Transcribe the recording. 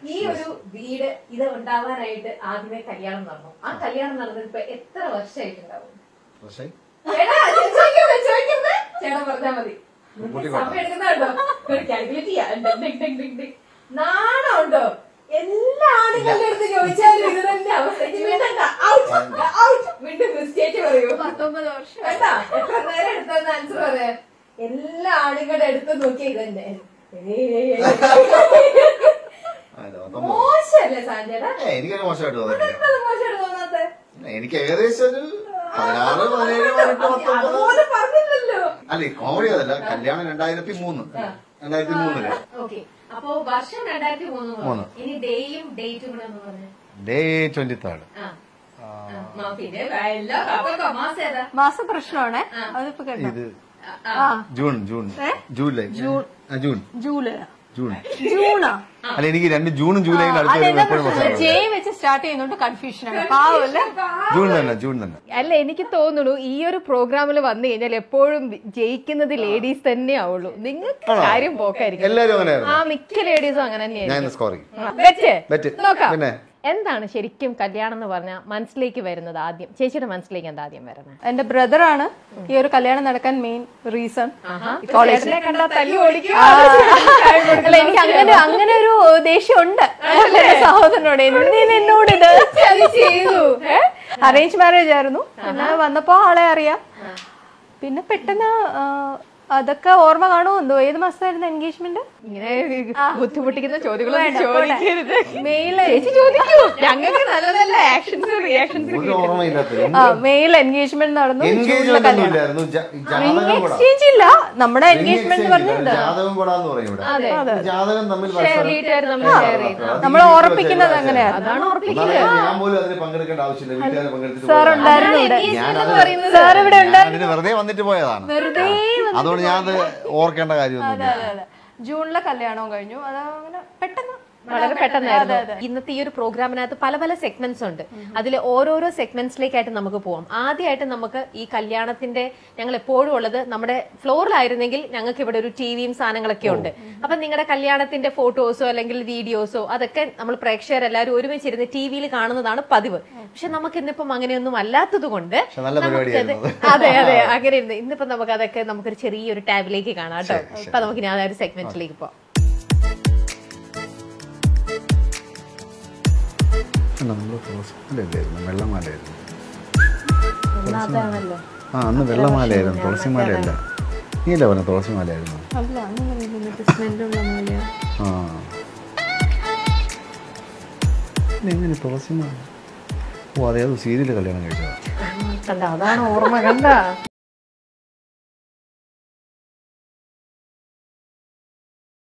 ഈ ഒരു വീട് ഇത് ഉണ്ടാവാനായിട്ട് ആദ്യമേ കല്യാണം നടന്നു ആ കല്യാണം നടന്നത് ഇപ്പൊ എത്ര വർഷമായിട്ടുണ്ടാവും പക്ഷേ ചേട്ടാ, ചോദിക്കരുത്, ചോദിക്കരുത്. ചേട്ടാ പറഞ്ഞാ മതി കൂട്ടിക്കോട്ടെ. സമയം എടുക്കുന്നുണ്ടോ കാൽക്കുലേറ്റ് ചെയ്യാം ഡിങ് ഡിങ് ഡിങ് ഡിങ് ഡിങ്. നാണമുണ്ടോ എല്ലാ ആണുങ്ങളുടെ അടുത്ത് ചോദിച്ചാലും ഇത് തന്നെ അവസ്ഥ ഇനി മിണ്ടണ്ട. Out, out. വീണ്ടും മിസ്റ്റേക്ക് പറയൂ പത്തൊമ്പത് വർഷം കേട്ടാ എത്ര നേരം എടുത്തെന്ന് ആൻസർ പറയാ എല്ലാ ആണുങ്ങളുടെ അടുത്ത് നോക്കിയ ഇത് തന്നെ ഏയ്. ആ, ഇത് പത്തൊമ്പത്. മോശമല്ലേ സാഞ്ചേട്ടാ ഏ, എനിക്കൊരു മോശമായിട്ട് തോന്നില്ല അത് മോശമായിട്ട് തോന്നാത്ത എനിക്ക് ഏകദേശം ഒരു പതിനാറ് പതിനേഴ് പതിനെട്ട് പത്തൊമ്പത് അതുപോലെ പറഞ്ഞില്ലല്ലോ അല്ല ഈ കോമഡി അതല്ല കല്യാണം രണ്ടായിരത്തി മൂന്ന് രണ്ടായിരത്തി മൂന്നില് ഓക്കെ അപ്പോ വർഷം രണ്ടായിരത്തി മൂന്ന് മൂന്ന്. ഇനി ഡേയും ഡേറ്റും കൂടെ ഒന്ന് പറഞ്ഞേ ഡേ ട്വന്റി തേർഡ് ആ ആ, മാ, പിന്നെ എല്ലാ അപ്പൊ മാസം ഏതാ മാസ പ്രശ്നമാണേ അതിപ്പോ കേട്ടോ ഇത് ആ, ആ. ജൂൺ ജൂൺ ജൂലൈ ആ, ജൂൺ ജൂലൈ ജൂൺ ജൂണാ അല്ല എനിക്ക് രണ്ട് ജൂണും ജൂലൈയും അടുത്ത് വരുമ്പോൾ എപ്പോഴും പ്രശ്നമാണ് ജെ വെച്ച് സ്റ്റാർട്ട് ചെയ്യുന്നോണ്ട് കൺഫ്യൂഷൻ ആണ് പാവല്ലേ ജൂൺ തന്നെ ജൂൺ തന്നെ അല്ല എനിക്ക് തോന്നുന്നു ഈ ഒരു പ്രോഗ്രാമിൽ വന്നു കഴിഞ്ഞാൽ എപ്പോഴും ജയിക്കുന്നത് ലേഡീസ് തന്നെ ആവുള്ളൂ നിങ്ങൾക്ക് കാര്യം പോക്കായിരിക്കും എല്ലാരും അങ്ങനെയായിരുന്നു ആ മിക്ക ലേഡീസും അങ്ങനെ ഞാൻ തന്നെയായിരിക്കും ഇന്ന് സ്കോർ ചെയ്യും ബെറ്റ് ബെറ്റ് നോക്കാം പിന്നെ എന്താണ് ശരിക്കും കല്യാണം എന്ന് പറഞ്ഞാൽ മനസ്സിലേക്ക് വരുന്നത് ആദ്യം ചേച്ചിയുടെ മനസ്സിലേക്ക് എന്താ ആദ്യം വരുന്നത് എന്റെ ബ്രദറാണ് ഈ ഒരു കല്യാണം നടക്കാൻ മെയിൻ റീസൺ ചേട്ടനെ കണ്ടാ തല്ലി ഓടിക്കും അല്ല എനിക്ക് അങ്ങനെ അങ്ങനെ ഒരു ദേഷ്യം ഉണ്ട് എന്റെ സഹോദരനോട് എന്തിന് എന്നോട് ഇത് ചെയ്തു അറേഞ്ച് മാരേജ് ആയിരുന്നു പിന്നെ വന്നപ്പോ ആളെ അറിയാം പിന്നെ പെട്ടെന്ന് ആ, അതൊക്കെ ഓർമ്മ കാണുമോ എന്തോ ഏത് മാസമായിരുന്നു എൻഗേജ്മെന്റ് ഇങ്ങനെ ബുദ്ധിമുട്ടിക്കുന്ന ചോദ്യങ്ങളൊന്നും ചോദിക്കരുത് മെയില് ചേച്ചി ചോദിക്കൂ ഞങ്ങൾക്ക് നല്ല നല്ല ആക്ഷൻസ് റിയാക്ഷൻസ് ഒരു ഓർമ്മയില്ലാത്ത ആ മെയിൽ എൻഗേജ്മെന്റ് നടന്നു എൻഗേജ്മെന്റ് ഒന്നും ഇല്ലായിരുന്നു ജ- ജാതകം കൂടാ എക്സ്ചേഞ്ച് ഇല്ല നമ്മുടെ എൻഗേജ്മെന്റ് പറഞ്ഞത് ജാതകം കൂടാന്ന് പറയും ഇവിടെ ഈ ജാതകം തമ്മിൽ പരസ്പരം വീട്ടുകാർ നമ്മൾ ഷെയർ ചെയ്തു അത് നമ്മൾ ഈ വീട്ടിൽ ഉറപ്പിക്കുന്നത് വെച്ച് അങ്ങനെയാണ് അതാണ് എന്നാലും ഞാൻ പോലും അതിന് പങ്കെടുക്കേണ്ട ആവശ്യമില്ല വീട്ടുകാരെ പങ്കെടുത്തിട്ട് സാർ പോയതാണ്. ഉണ്ടായിരുന്നു ഇവിടെ ഞാനത് സാർ ഇവിടെ ഞാൻ അതിന് വെറുതെ വന്നിട്ട് പോയതാണ് വെറുതെ അതുകൊണ്ട് ഞാൻ അത് ഓർക്കേണ്ട കാര്യമൊന്നുമില്ല അതെ, അതെ. ജൂണിലെ കല്യാണവും കഴിഞ്ഞു അത് അങ്ങനെ പെട്ടെന്ന് വളരെ പെട്ടെന്നായിരുന്നു ഇന്നത്തെ ഈ ഒരു പ്രോഗ്രാമിനകത്ത് പല പല സെഗ്മെന്റ്സ് ഉണ്ട് അതിൽ ഓരോരോ സെഗ്മെന്റ്സിലേക്കായിട്ട് നമുക്ക് പോവാം ആദ്യമായിട്ട് നമുക്ക് ഈ കല്യാണത്തിന്റെ ഞങ്ങൾ എപ്പോഴും ഉള്ളത് നമ്മുടെ ഫ്ലോറിലായിരുന്നെങ്കിൽ ഞങ്ങൾക്ക് ഇവിടെ ഒരു ടിവിയും സാധനങ്ങളൊക്കെ ഉണ്ട് അപ്പൊ നിങ്ങളുടെ കല്യാണത്തിന്റെ ഫോട്ടോസോ അല്ലെങ്കിൽ വീഡിയോസോ അതൊക്കെ നമ്മൾ പ്രേക്ഷകർ എല്ലാവരും ഒരുമിച്ചിരുന്ന് ടി വിയിൽ കാണുന്നതാണ് പതിവ് പക്ഷെ നമുക്ക് ഇന്നിപ്പം അങ്ങനെയൊന്നും അല്ലാത്തത് കൊണ്ട് പക്ഷെ നല്ല പരിപാടിയായിരുന്നു അത്. അതെ അതെ അങ്ങനെ ഇരുന്ന് ഇന്നിപ്പോ നമുക്ക് അതൊക്കെ നമുക്കൊരു ചെറിയൊരു ടാബിലേക്ക് കാണാം കേട്ടോ അപ്പൊ നമുക്ക് ഇനി ആ ഒരു സെഗ്മെന്റിലേക്ക് പോവാം നമ്മൾ തുളസിമാലയല്ലായിരുന്നു വെള്ളമാലയായിരുന്നു ആ അന്ന് വെള്ളമാലയായിരുന്നു തുളസിമാലയല്ല നീ അല്ല പറഞ്ഞ തുളസിമാലയായിരുന്നു അല്ല അങ്ങനെ ആ എങ്ങനെ തുളസിമാല ഓ അതെ അത് സീരിയൽ കല്യാണം കഴിച്ചതാ കണ്ട അതാണ് ഓർമ്മ കണ്ട